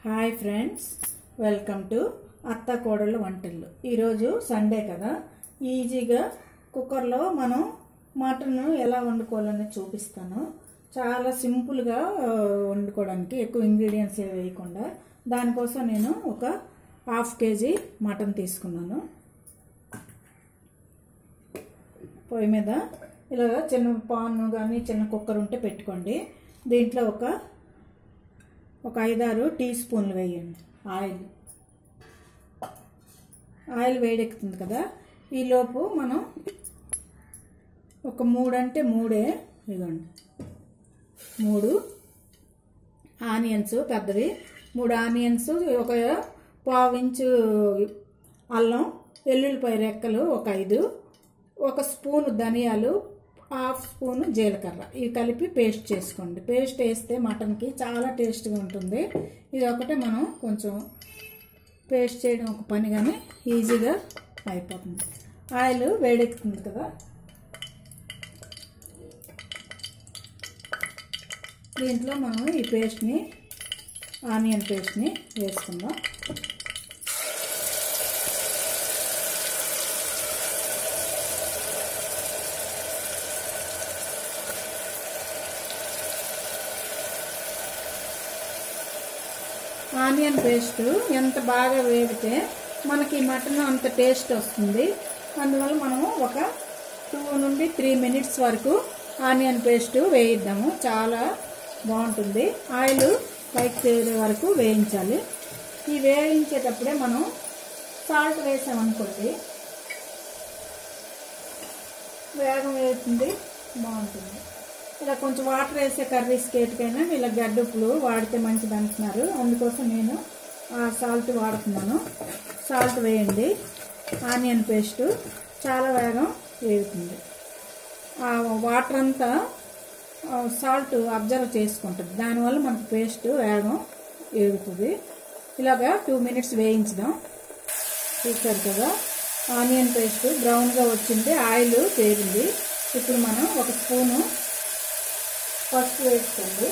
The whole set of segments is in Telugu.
హాయ్ ఫ్రెండ్స్ వెల్కమ్ టు అత్త కోడళ్ళ వంటలు ఈరోజు సండే కదా ఈజీగా కుక్కర్లో మనం మటన్ ఎలా వండుకోవాలని చూపిస్తాను చాలా సింపుల్గా ఆ, వండుకోవడానికి ఎక్కువ ఇంగ్రీడియంట్స్ ఏవి వేయకుండా దానికోసం నేను ఒక హాఫ్ కేజీ మటన్ తీసుకున్నాను పొయ్యి మీద ఇలాగ చిన్న పాన్ కానీ చిన్న కుక్కర్ ఉంటే పెట్టుకోండి దీంట్లో ఒక ఒక ఐదారు టీ స్పూన్లు వేయండి ఆయిల్ ఆయిల్ వేడెక్కుతుంది కదా ఈలోపు మనం ఒక మూడు అంటే మూడే ఇదిగోండి మూడు ఆనియన్స్ పెద్దవి మూడు ఆనియన్స్ ఒక పావు ఇంచు అల్లం వెల్లుల్లిపాయ రెక్కలు ఒక ఐదు ఒక స్పూన్ ధనియాలు హాఫ్ స్పూన్ జీలకర్ర ఇవి కలిపి పేస్ట్ చేసుకోండి పేస్ట్ వేస్తే మటన్కి చాలా టేస్ట్గా ఉంటుంది ఇది ఒకటే మనం కొంచెం పేస్ట్ చేయడం ఒక పని కానీ ఈజీగా అయిపోతుంది ఆయిల్ వేడెక్కుతుంది కదా దీంట్లో మనం ఈ పేస్ట్ని ఆనియన్ పేస్ట్ని వేసుకుందాం ఆనియన్ పేస్ట్ ఎంత బాగా వేగితే మనకి మటన్ అంత టేస్ట్ వస్తుంది అందువల్ల మనము ఒక టూ నుండి త్రీ మినిట్స్ వరకు ఆనియన్ పేస్ట్ వేయిద్దాము చాలా బాగుంటుంది ఆయిల్ పైకి తేలే వరకు వేయించాలి ఈ వేయించేటప్పుడే మనం సాల్ట్ వేసామనుకోండి వేగం వేస్తుంది బాగుంటుంది ఇలా కొంచెం వాటర్ వేసే కర్రీస్ కేటికైనా ఇలా గడ్డుప్పులు వాడితే మంచిది అంటున్నారు అందుకోసం నేను ఆ సాల్ట్ వాడుతున్నాను సాల్ట్ వేయండి ఆనియన్ పేస్ట్ చాలా వేగం వేగుతుంది ఆ వాటర్ అంతా సాల్ట్ అబ్జర్వ్ చేసుకుంటుంది దానివల్ల మనకు పేస్ట్ వేగం వేగుతుంది ఇలాగా టూ మినిట్స్ వేయించుదాం చూసారు కదా ఆనియన్ పేస్ట్ బ్రౌన్గా వచ్చింది ఆయిల్ తేలింది ఇప్పుడు మనం ఒక స్పూను పసుపు వేసుకోండి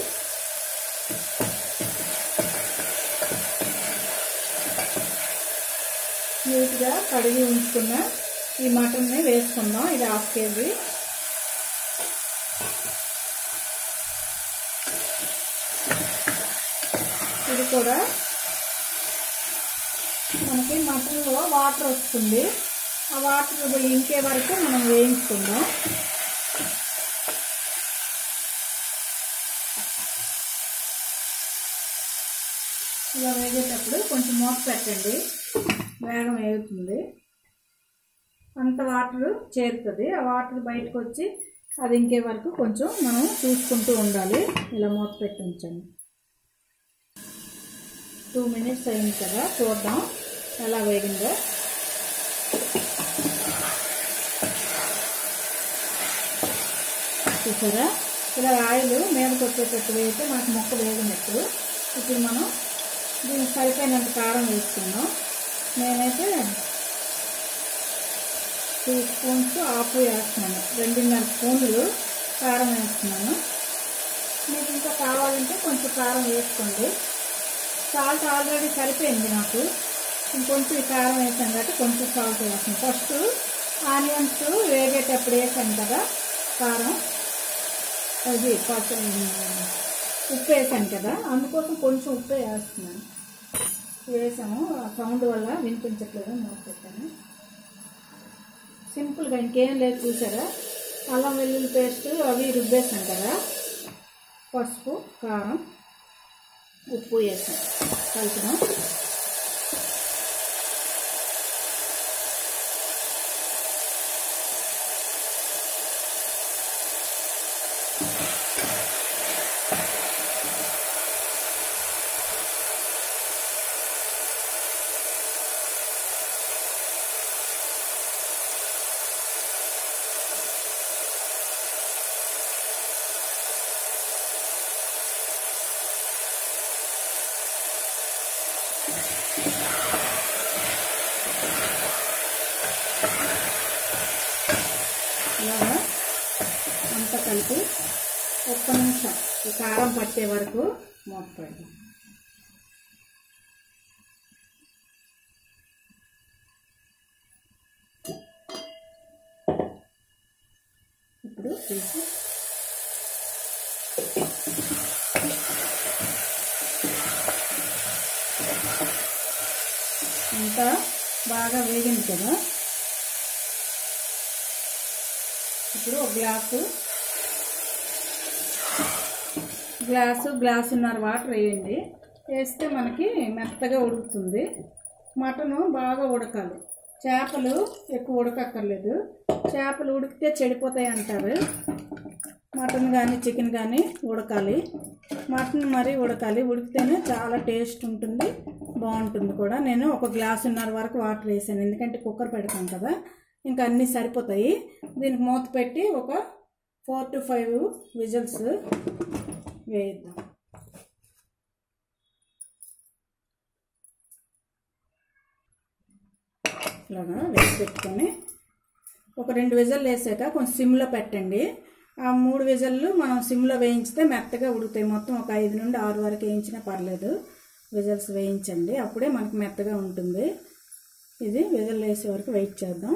నీట్గా కడిగి ఉంచుకున్న ఈ మటన్ని వేసుకుందాం ఇది హాఫ్ కేజీ ఇది కూడా మనకి మటన్లో వాటర్ వస్తుంది ఆ వాటర్ ఇంకే వరకు మనం వేయించుకుందాం ఇలా వేగేటప్పుడు కొంచెం మూత పెట్టండి వేగం వేగుతుంది అంత వాటర్ చేరుతుంది ఆ వాటర్ బయటకు వచ్చి అది ఇంకే వరకు కొంచెం మనం చూసుకుంటూ ఉండాలి ఇలా మూత పెట్టి ఉంచండి టూ మినిట్స్ అయింది కదా చూద్దాం ఎలా వేగిందో చూసారా ఇలా ఆయిల్ మీదకి వచ్చేటట్టు వేస్తే మనకు మొక్క వేగినట్టు ఇప్పుడు మనం దీనికి సరిపోయినంత కారం వేసుకుందాం నేనైతే టూ స్పూన్స్ ఆపు వేస్తున్నాను రెండున్నర స్పూన్లు కారం వేస్తున్నాను మీకు ఇంకా కావాలంటే కొంచెం కారం వేసుకోండి సాల్ట్ ఆల్రెడీ సరిపోయింది నాకు ఇంకొంచెం ఈ కారం వేసాను కాబట్టి కొంచెం సాల్ట్ వేస్తాను ఫస్ట్ ఆనియన్స్ వేగేటప్పుడు వేసాను కదా కారం అది కొంచెం ఉప్పు వేసాను కదా అందుకోసం కొంచెం ఉప్పు వేస్తున్నాను వేసాము ఆ సౌండ్ వల్ల వినిపించట్లేదు మూత పెట్టాను సింపుల్గా ఇంకేం లేదు చూసారా అల్లం వెల్లుల్లి పేస్ట్ అవి రుబ్బేసాం కదా పసుపు కారం ఉప్పు వేసాం కలిపినాం ఇలాగా అంతా కలిపి ఒక్క నిమిషం ఈ కారం పట్టే వరకు మూత పెడదాం తీసి అంతా బాగా వేగింది కదా ఇప్పుడు ఒక గ్లాసు గ్లాసు గ్లాసున్నర వాటర్ వేయండి వేస్తే మనకి మెత్తగా ఉడుకుతుంది మటను బాగా ఉడకాలి చేపలు ఎక్కువ ఉడకక్కర్లేదు చేపలు ఉడికితే చెడిపోతాయి అంటారు మటన్ కానీ చికెన్ కానీ ఉడకాలి మటన్ మరీ ఉడకాలి ఉడికితేనే చాలా టేస్ట్ ఉంటుంది బాగుంటుంది కూడా నేను ఒక గ్లాసున్నర వరకు వాటర్ వేసాను ఎందుకంటే కుక్కర్ పెడతాం కదా ఇంకా అన్నీ సరిపోతాయి దీనికి మూత పెట్టి ఒక ఫోర్ టు ఫైవ్ విజిల్స్ వేయిద్దాం ఇలాగా వేసి పెట్టుకొని ఒక రెండు విజల్లు వేసాక కొంచెం సిమ్లో పెట్టండి ఆ మూడు విజల్లు మనం సిమ్లో వేయించితే మెత్తగా ఉడుకుతాయి మొత్తం ఒక ఐదు నుండి ఆరు వరకు వేయించినా పర్లేదు విజల్స్ వేయించండి అప్పుడే మనకు మెత్తగా ఉంటుంది ఇది విజల్ వేసే వరకు వెయిట్ చేద్దాం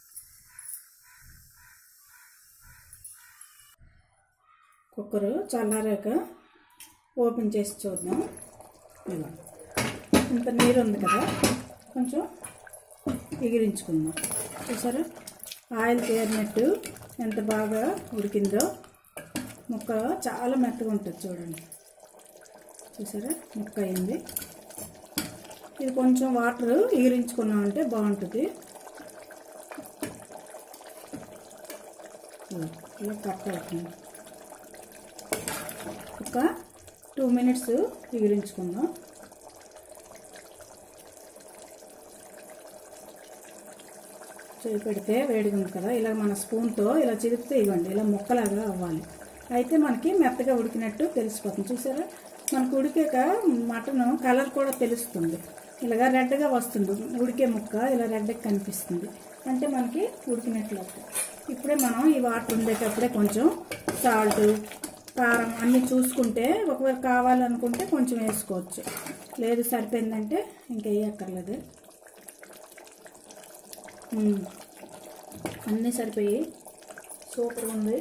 కుక్కరు చల్లారాక ఓపెన్ చేసి చూద్దాం ఇలా ఇంత నీరు ఉంది కదా కొంచెం ఎగిరించుకుందాం చూసారా ఆయిల్ తేరినట్టు ఎంత బాగా ఉడికిందో ముక్క చాలా మెత్తగా ఉంటుంది చూడండి చూసారా ముక్క అయింది ఇది కొంచెం వాటర్ ఎగిరించుకున్నామంటే బాగుంటుంది ఇలా ఇలా కట్ అవుతుంది ఒక టూ మినిట్స్ ఎగిరించుకుందాం చేయి పెడితే వేడిగా ఉంది కదా ఇలా మన స్పూన్తో ఇలా చిరిగితే ఇవ్వండి ఇలా ముక్కలాగా అవ్వాలి అయితే మనకి మెత్తగా ఉడికినట్టు తెలిసిపోతుంది చూసారా మనకు ఉడికాక మటన్ కలర్ కూడా తెలుస్తుంది ఇలాగా రెడ్గా వస్తుంది ఉడికే ముక్క ఇలా రెడ్గా కనిపిస్తుంది అంటే మనకి ఉడికినట్లు అవుతుంది ఇప్పుడే మనం ఈ వాటర్ ఉండేటప్పుడే కొంచెం సాల్ట్ కారం అన్నీ చూసుకుంటే ఒకవేళ కావాలనుకుంటే కొంచెం వేసుకోవచ్చు లేదు సరిపోయిందంటే ఇంకా వేయక్కర్లేదు మ్మ్. అన్నీ సరిపోయి సూపర్ ఉంది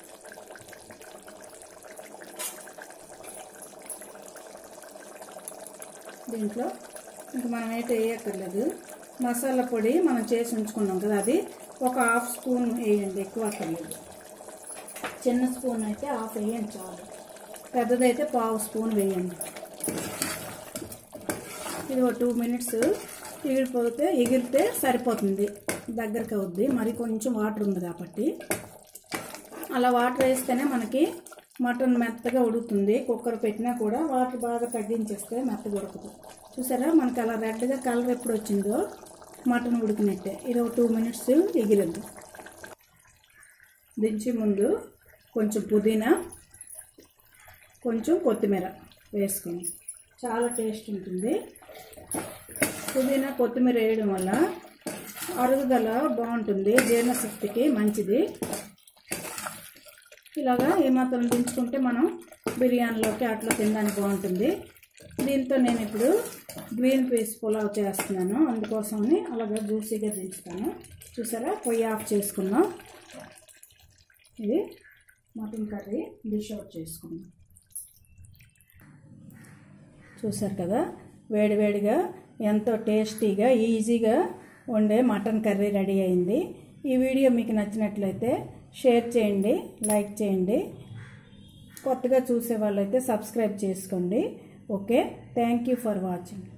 దీంట్లో ఇంక మనం అయితే వేయక్కర్లేదు మసాలా పొడి మనం చేసి ఉంచుకున్నాం కదా అది ఒక హాఫ్ స్పూన్ వేయండి ఎక్కువ అక్కర్లేదు చిన్న స్పూన్ అయితే హాఫ్ వేయండి చాలు పెద్దదైతే పావు స్పూన్ వేయండి ఇది ఒక టూ మినిట్స్ ఎగిరిపోతే ఎగిరితే సరిపోతుంది దగ్గరికి అవుద్ది మరి కొంచెం వాటర్ ఉంది కాబట్టి అలా వాటర్ వేస్తేనే మనకి మటన్ మెత్తగా ఉడుకుతుంది కుక్కర్ పెట్టినా కూడా వాటర్ బాగా తగ్గించేస్తే మెత్తగా ఉడుకుతుంది చూసారా మనకి అలా రెడ్గా కలర్ ఎప్పుడు వచ్చిందో మటన్ ఉడికినట్టే ఇది ఒక టూ మినిట్స్ ఎగిరిద్దు దించే ముందు కొంచెం పుదీనా కొంచెం కొత్తిమీర వేసుకొని చాలా టేస్ట్ ఉంటుంది పుదీనా కొత్తిమీర వేయడం వల్ల అరుగుదల బాగుంటుంది జీర్ణశక్తికి మంచిది ఇలాగా ఏమాత్రం దించుకుంటే మనం బిర్యానీలోకి అట్లా తినడానికి బాగుంటుంది దీంతో నేను ఇప్పుడు గ్రీన్ పీస్ పులావ్ చేస్తున్నాను అందుకోసమని అలాగా జ్యూసీగా దించుతాను చూసారా పొయ్యి ఆఫ్ చేసుకున్నాం ఇది మటన్ కర్రీ డిష్ అవుట్ చేసుకుందాం చూసారు కదా వేడివేడిగా ఎంతో టేస్టీగా ఈజీగా వండే మటన్ కర్రీ రెడీ అయింది ఈ వీడియో మీకు నచ్చినట్లయితే షేర్ చేయండి లైక్ చేయండి కొత్తగా చూసే వాళ్ళైతే సబ్స్క్రైబ్ చేసుకోండి okay thank you for watching